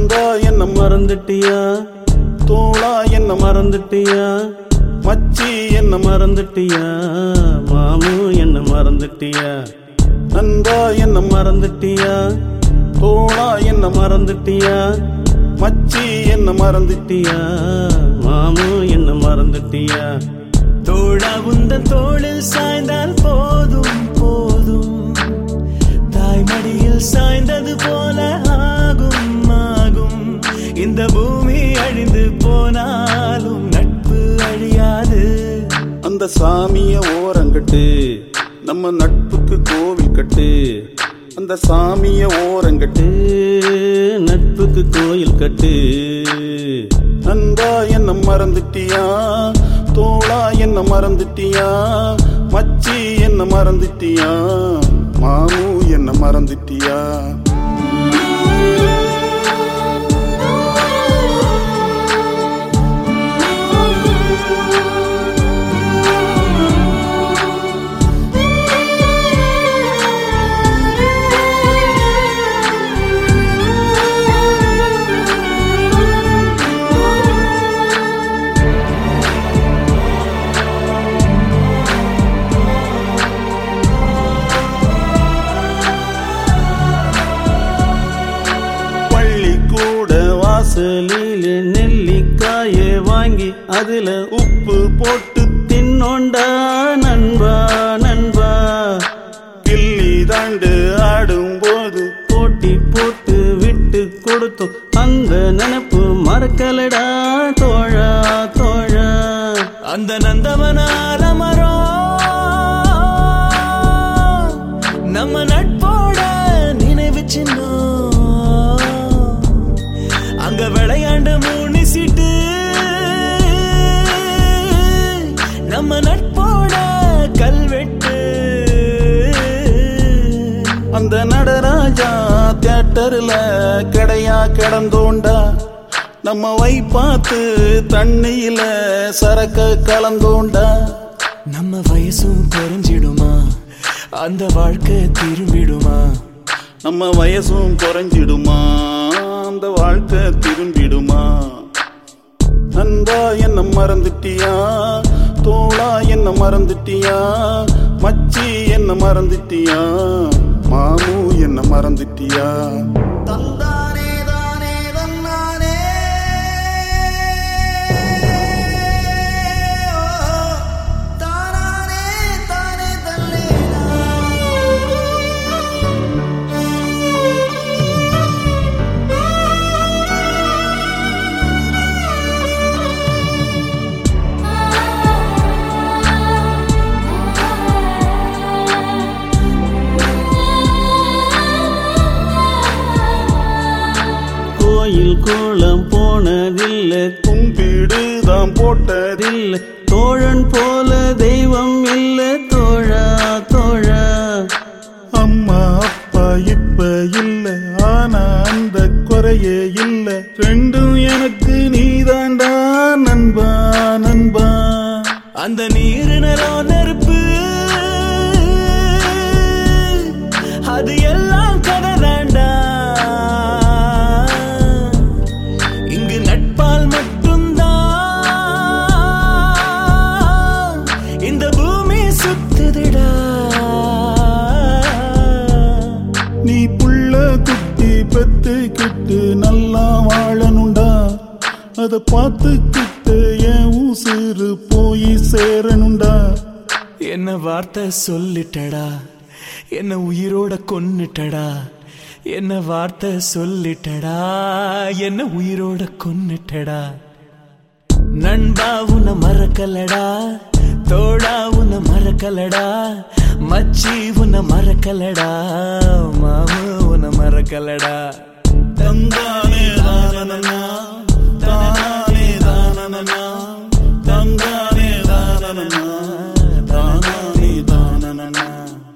நண்பா என்ன மறந்துட்டியா தோளா என்ன மறந்துட்டியா மச்சி என்ன மறந்துட்டியா மாமு என்ன மறந்துட்டியா நண்பா என்ன மறந்துட்டியா தோளா என்ன மறந்துட்டியா மச்சி என்ன மறந்துட்டியா மாமு என்ன மறந்துட்டியா தோழா உந்தன் தோளில் சாய்ந்தால் போதும் போதும் தாய்மடியில் சாய்ந்தது போல ஆகும் ஆகும் இந்த பூமி அழிந்து போனாலும் நட்பு அழியாது அந்த சாமிய ஓரங்கட்டு நம்ம நட்புக்கு கோவில் கட்டு அந்த சாமிய ஓரங்கட்டு நட்புக்கு கோயில் கட்டு நண்பா என்ன மறந்துட்டியா தோளா என்ன மறந்துட்டியா மச்சி என்ன மறந்துட்டியா மாமு என்ன மறந்துட்டியா பள்ளிக்கூட வாசலில் நெல்லிக்காயை வாங்கி அதுல உப்பு போட்டு தின்னோண்டா நண்பா நண்பா கிள்ளி தாண்டு ஆடும்போது போட்டி போட்டு விட்டு கொடுத்தோம் அந்த நினைப்பு மறக்கலடா தோழா தோழா அந்த நந்தவனால மரம் நம்ம நட்போட நினைவு சின்னம் அங்க விளையாண்டு முனிசிட்டு நம்ம நட்போட கல்வெட்டு அந்த நடராஜா தியேட்டர்ல கடையா கிடந்தோண்டா நம்ம வை பார்த்து தண்ணியில சரக்க கலந்தோண்டா நம்ம வயசும் குறைஞ்சிடுமா அந்த வாழ்க்கை திரும்பிடுமா நம்ம வயசும் குறைஞ்சிடுமா அந்த வாழ்க்கை திரும்பிடுமா நண்பா என்ன மறந்துட்டியா தோளா என்ன மறந்துட்டியா மச்சி என்ன மறந்துட்டியா மாமு என்ன மறந்துட்டியா தந்தானே தானே தன்னானே தானானே தானே தல்லேனா கோயில் கோலம் போனதில்லை கும்பிடு தான் போட்டதில்லை தோழன் போல தெய்வம் இல்ல தோழா தோழா அம்மா அப்பா இப்ப இல்ல ஆனா அந்த குறையே இல்ல ரெண்டும் எனக்கு நீதாண்டா நண்பா நண்பா அந்த நீரு நிலம் நெருப்பு அது எல்லாம் கதை தாண்டா இங்கு நட்பால் மட்டும்தான் இந்த பூமி சுத்துதுடா நீ புள்ள குட்டி பெத்துக்கிட்டு நல்லா வாழணுண்டா அத பார்த்துக்கிட்டு என் உசுறு போய் சேரணுண்டா என்ன வார்த்தை சொல்லிட்டடா என்ன உயிரோட கொன்னுட்டடா என்ன வார்த்தை சொல்லிட்டடா என்ன உயிரோட கொன்னுட்டடா நண்பா உன்னை மறக்கலடா தோடா உன்னை மறக்கலடா மச்சி உன்னை மறக்கலடா மாமு உன்னை மறக்கலடா தந்தானே தானனா தானே தானனா தந்தானே தானனா தானே தானனா